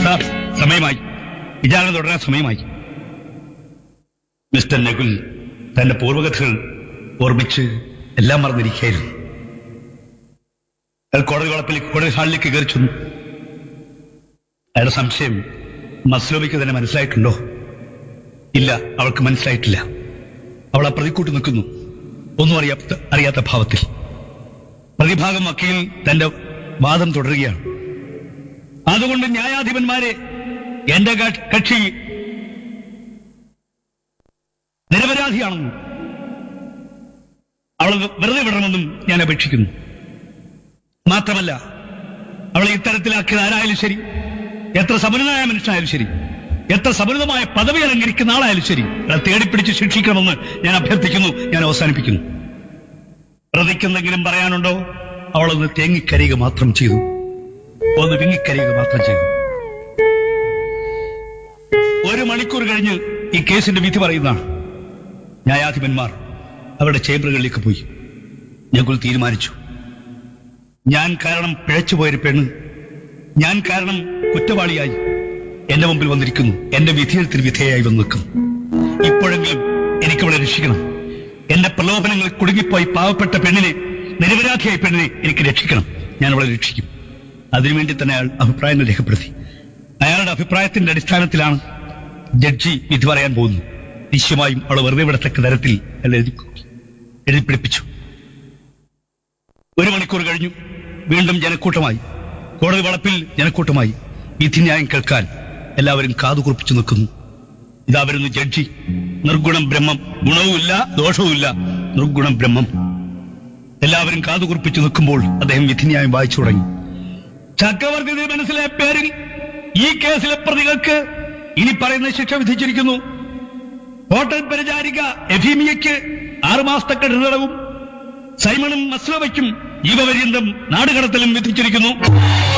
sir സമയമായി വിചാരണ തുടരാൻ സമയമായി മിസ്റ്റർ നകുൽ തന്റെ പൂർവകഥകൾ ഓർമ്മിച്ച് എല്ലാം മറന്നിരിക്കുകയായിരുന്നു അയാൾ കോടതി വളപ്പിലേക്ക് കോടതി ഹാളിലേക്ക് കയറി ചെന്നു അയാളുടെ സംശയം മസ്ലോമിക്ക് തന്നെ മനസ്സിലായിട്ടുണ്ടോ ഇല്ല അവൾക്ക് മനസ്സിലായിട്ടില്ല അവൾ ആ പ്രതിക്കൂട്ടി നിൽക്കുന്നു ഒന്നും അറിയാത്ത അറിയാത്ത ഭാവത്തിൽ പ്രതിഭാഗം വക്കീൽ തന്റെ വാദം തുടരുകയാണ് അതുകൊണ്ട് ന്യായാധിപന്മാരെ എന്റെ ക- കക്ഷി നിരപരാധിയാണെന്നും അവൾ വെറുതെ വിടണമെന്നും ഞാൻ അപേക്ഷിക്കുന്നു മാത്രമല്ല അവളെ ഇത്തരത്തിലാക്കിയത് ആരായാലും ശരി എത്ര സമുന്നതനായ മനുഷ്യനായാലും ശരി എത്ര സമുന്നതമായ പദവി അലങ്കരിക്കുന്ന ആളായാലും ശരി അത് തേടിപ്പിടിച്ച് ശിക്ഷിക്കണമെന്ന് ഞാൻ അഭ്യർത്ഥിക്കുന്നു ഞാൻ അവസാനിപ്പിക്കുന്നു പ്രതിക്കെന്തെങ്കിലും പറയാനുണ്ടോ അവളൊന്ന് തേങ്ങിക്കരയുക മാത്രം ചെയ്തു ഒന്ന് വിങ്ങിക്കരയുക മാത്രം ചെയ്തു ഒരു മണിക്കൂർ കഴിഞ്ഞ് ഈ കേസിന്റെ വിധി പറയുന്നതാണ് ന്യായാധിപന്മാർ അവരുടെ ചേംബറുകളിലേക്ക് പോയി ഞങ്ങൾ തീരുമാനിച്ചു ഞാൻ കാരണം പിഴച്ചുപോയൊരു പെണ്ണ് ഞാൻ കാരണം കുറ്റവാളിയായി എന്റെ മുമ്പിൽ വന്നിരിക്കുന്നു എന്റെ വിധിയെഴുത്തിന് വിധേയായി വന്നു നിൽക്കുന്നു ഇപ്പോഴെങ്കിലും എനിക്കവളെ രക്ഷിക്കണം എന്റെ പ്രലോഭനങ്ങളിൽ കുടുങ്ങിപ്പോയി പാവപ്പെട്ട പെണ്ണിനെ നിരപരാധിയായ പെണ്ണിനെ എനിക്ക് രക്ഷിക്കണം ഞാൻ അവളെ രക്ഷിക്കും അതിനുവേണ്ടി തന്നെ അയാൾ അഭിപ്രായങ്ങൾ രേഖപ്പെടുത്തി അയാളുടെ അഭിപ്രായത്തിന്റെ അടിസ്ഥാനത്തിലാണ് ജഡ്ജി വിധി പറയാൻ പോകുന്നത് നിശ്ചയമായും അവൾ വെറുതെ വിടത്തക്ക തരത്തിൽ അയാൾ എഴുതി എഴുതി പിടിപ്പിച്ചു ഒരു മണിക്കൂർ കഴിഞ്ഞു വീണ്ടും ജനക്കൂട്ടമായി കോടതി വളപ്പിൽ ജനക്കൂട്ടമായി വിധിന്യായം കേൾക്കാൻ എല്ലാവരും കാതുകുറിപ്പിച്ചു നിൽക്കുന്നു ഇതാ വരുന്നു ജഡ്ജി നിർഗുണം ബ്രഹ്മം ഗുണവുമില്ല ദോഷവുമില്ല നിർഗുണം ബ്രഹ്മം എല്ലാവരും കാതുകുറിപ്പിച്ചു നിൽക്കുമ്പോൾ അദ്ദേഹം വിധിന്യായം വായിച്ചു തുടങ്ങി ചക്രവർത്തി മനസ്സിലെ പേരിൽ ഈ കേസിലെ പ്രതികൾക്ക് ഇനി പറയുന്ന ശിക്ഷ വിധിച്ചിരിക്കുന്നു ഹോട്ടൽ പരിചാരിക എഫീമിയയ്ക്ക് ആറുമാസത്തെ കഠിനവും സൈമണും മസ്ലോവയ്ക്കും ജീവപര്യന്തം നാടുകടത്തലും വിധിച്ചിരിക്കുന്നു